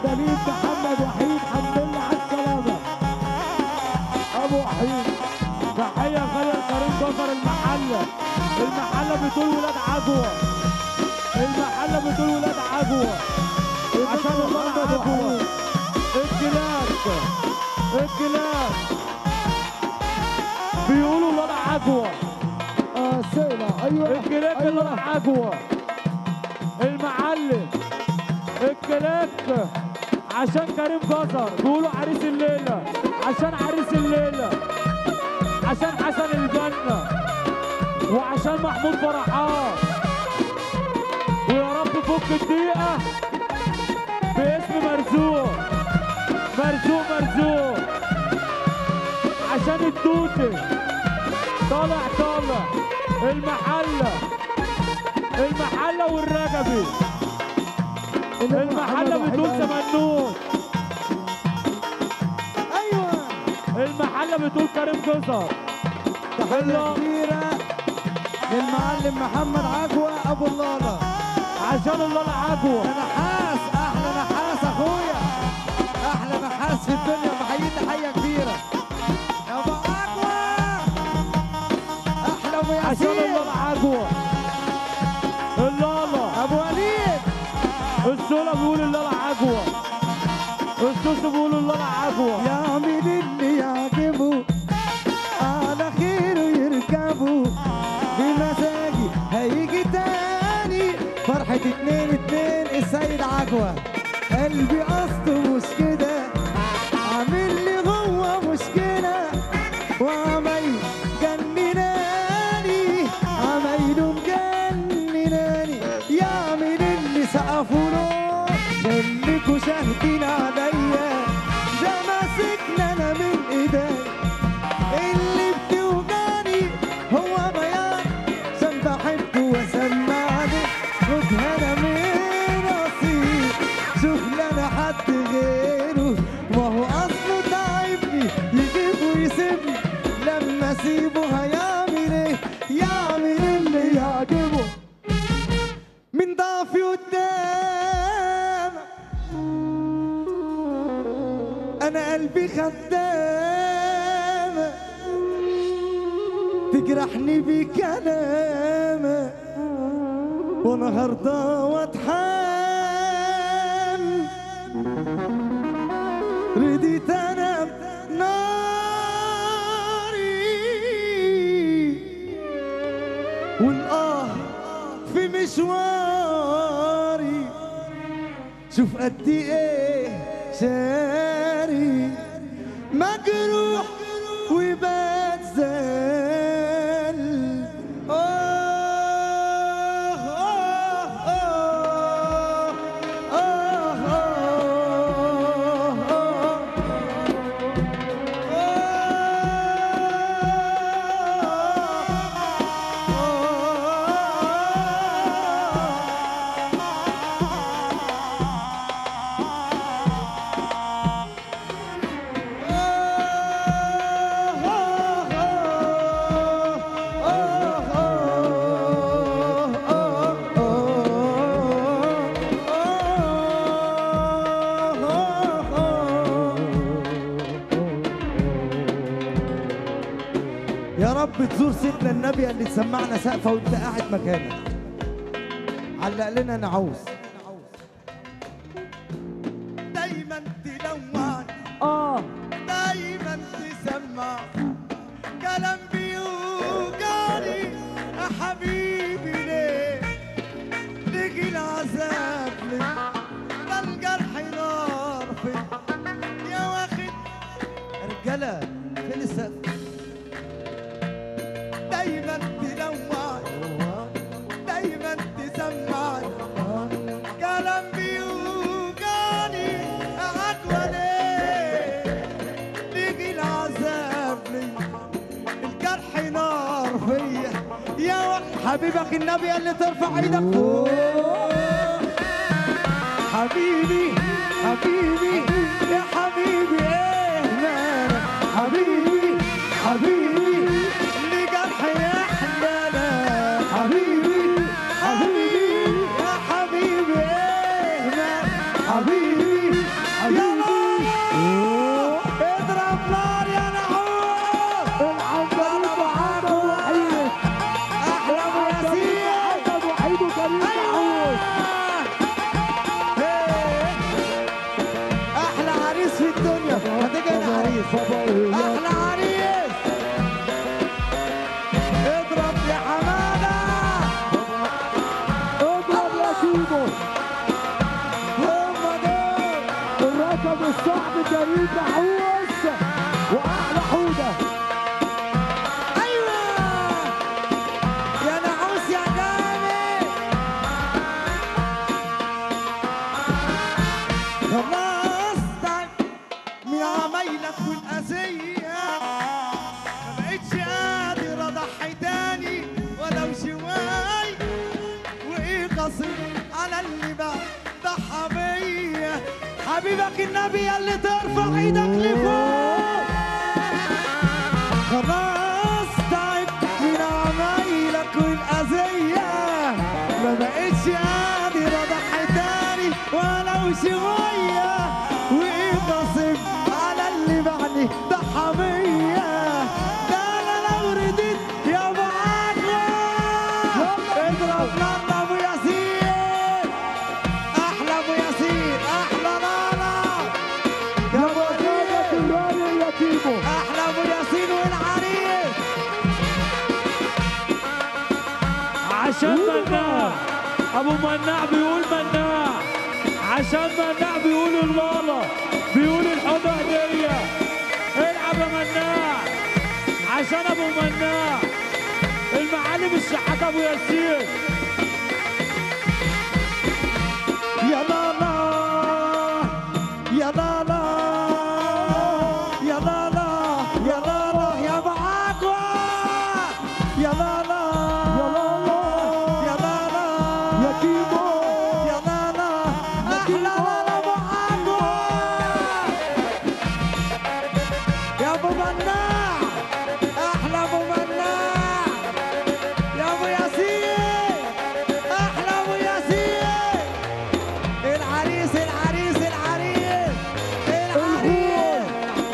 العندليب محمد وحيد حمد لله على السلامة أبو وحيد تحية غالية لكريم جزر المحلة المحلة بتقول ولاد عجوة المحلة بتقول ولاد عجوة عشان ولاد محمد عجوة وحيد الكلاب الكلاب بيقولوا ولاد عجوة آه سيلة أيوه الكلاب أيوه ولاد عجوة المعلم الكلاب عشان كريم جزر بيقولوا عريس الليلة عشان عريس الليلة عشان حسن الجنة وعشان محمود فرحات ويا رب فك الدقيقة باسم مرزوق مرزوق مرزوق عشان التوتي طالع طالع المحلة المحلة والرجبي المحلة بتقول سمنوت أيوه المحلة بتقول كريم جزر تحية الله. كبيرة للمعلم محمد عجوة أبو اللالة عشان الله العجوة نحاس أحلى نحاس أخويا أحلى نحاس في الدنيا بحييه تحية كبيرة يا أبو عجوة أحلى أبو عشان الله ياسين العجوة اللالا أبو وليد السولا بيقول الله العجوة السوس بيقول الله العجوة يعمل اللي يعجبه على خيره يركبه بمزاجي هيجي تاني فرحة اتنين اتنين السيد عجوة قلبي قصده مش كده عامل لي جوه مشكلة وعمايل جنناني عمايله مجنناني يعمل اللي سقفوا له خليكوا شاهدين عليا ده ماسكنا انا من ايديا اللي بتوجعني هو بيان عشان بحبه واسمعني خدها انا من نصيب شوف لنا حد غيره ما هو اصله تعبني يجيب ويسيبني لما اسيبه هيعمل ايه يعمل اللي يعجبه من ضعفي قدام انا قلبي خدام تجرحني بكلامك وانا هرضى واتحام رديت انا ناري والآه في مشواري شوف قد ايه شاري مجروح وبتزل آه آه آه آه آه آه يا رب تزور سيدنا النبي اللي تسمعنا سقفه وانت قاعد مكانك علق لنا نعوز دايما تلوعني اه دايما تسمع كلام بيوجعني يا حبيبي ليه نيجي العذاب ليه ده الجرح نار فين يا واخد رجاله فين السقف دايما تلوعني دايما تسمعني كلام بيوجعني عدوى ليه نيجي العذاب ليا الجرح نار فيا يا واحد حبيبك النبي اللي ترفع ايدك فوق حبيبي حبيبي يا حبيبي ايه مالك حبيبي حبيبي اللي جرح يحلى حبيبي حبيبي يا حبيبي ايه مالك حبيبي حبيبي اضرب نار يا نعوم العندليب محمد وحيد احلى ابو ياسين محمد وحيد وكريم ايوه معوض إيه. احلى عريس في الدنيا هتيجي هنا عريس احلى عريس اضرب يا حماده اضرب يا كيمو هم دول الرقم الصعب كريم معوض واحلى حوده ايوه يا نعوس يا جامد خلصتك من عمايلك والاذيه ما بقتش قادر اضحي تاني ولو شوي وايه قصير على اللي بقى ضحى بيا حبيبك النبي اللي ترفع ايدك لفوق خلاص تعبت من عمايلك والأذية ما بقتش قادر أضحي تاني ولو شوية وإيه غصب على اللي بعدي ضحى بيا ده أنا لو رديت يا أبو عقلة اضرب نار أبو ياسين أحلى أبو ياسين أحلى لالا يا أبو وكانت ياسين الراي يا كيمو احلى ابو ياسين والعريس عشان مناع ابو مناع بيقول مناع عشان مناع بيقول اللالا بيقول الحب هديه العب يا مناع عشان ابو مناع المعالم الشحات ابو ياسين يا لالا يا لالا يا لالا يا لالا يا بعقوة يا لالا يا لالا يا لالا يا كيمو يا لالا احلى لالا بعقوة يا ابو مناع احلى ابو مناع يا ابو ياسين احلى ابو ياسين العريس العريس العريس العريس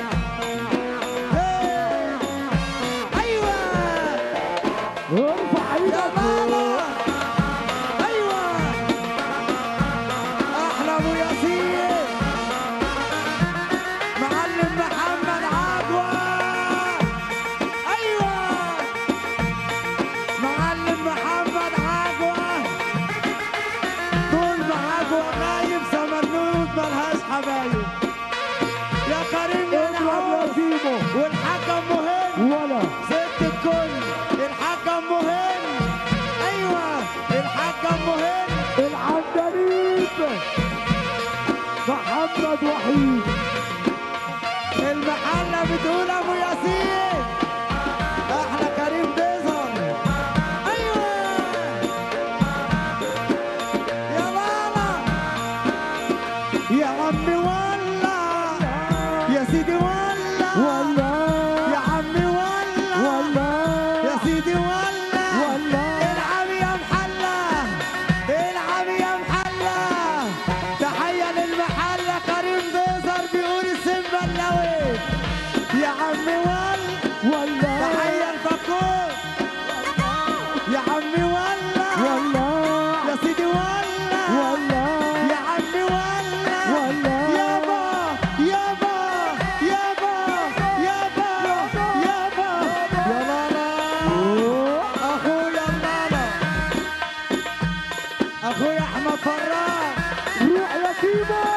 إيه. ايوه ارفع يا ايدك ماما ايوه احلى ابو ياسين معلم محمد عجوه ايوه معلم محمد عجوه طول ما عجوه غايب سمنود ملهاش حبايب يا كريم يا اضرب يا نعوم كيمو والحكم مهم ولا ست الكل الحكم مهم ايوه الحكم مهم العندليب محمد وحيد المحله بتقول ابو ياسين احلى كريم بيظهر ايوه يا ماما يا عمي ولا يا سيدي ولا ولا يا عمي ولا ولا يا سيدي ولا ولا العب يا محلة العب يا محلة تحية للمحلة كريم بيظهر بيقول السيمبا اللوي يا عمي ول ولا تحية الفكور يا عمي ولا ولا يا سيدي ولا ولا يا عمي ولا ولا يابا يابا يابا يابا يابا يا لالا اخويا لالا اخويا احمد فراج روح يا كيمو